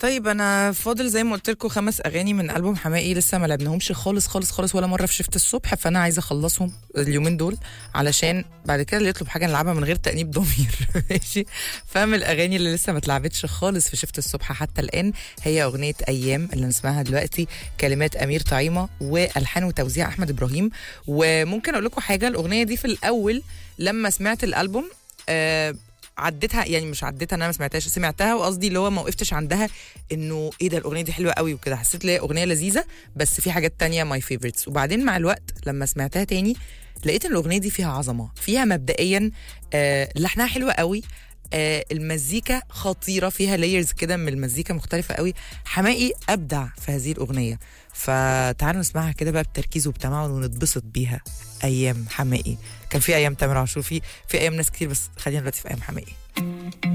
طيب انا فاضل زي ما قلت لكم خمس اغاني من البوم حماقي لسه ما لعبناهمش خالص خالص خالص ولا مره في شفت الصبح فانا عايزه اخلصهم اليومين دول علشان بعد كده اللي يطلب حاجه نلعبها من غير تانيب ضمير ماشي فمن الاغاني اللي لسه ما اتلعبتش خالص في شفت الصبح حتى الان هي اغنيه ايام اللي نسمعها دلوقتي كلمات امير طعيمه والحان وتوزيع احمد ابراهيم وممكن اقول لكم حاجه الاغنيه دي في الاول لما سمعت الالبوم آه عديتها يعني مش عديتها انا ما سمعتهاش سمعتها وقصدي اللي هو ما وقفتش عندها انه ايه ده الاغنيه دي حلوه قوي وكده حسيت ليه اغنيه لذيذه بس في حاجات تانية ماي فيفورتس وبعدين مع الوقت لما سمعتها تاني لقيت ان الاغنيه دي فيها عظمه فيها مبدئيا آه لحنها حلو قوي آه المزيكا خطيره فيها لايرز كده من المزيكا مختلفه قوي حماقي ابدع في هذه الاغنيه فتعالوا نسمعها كده بقى بتركيز وبتمعن ونتبسط بيها ايام حماقي كان في ايام تامر عاشور في في ايام ناس كتير بس خلينا دلوقتي في ايام حماقي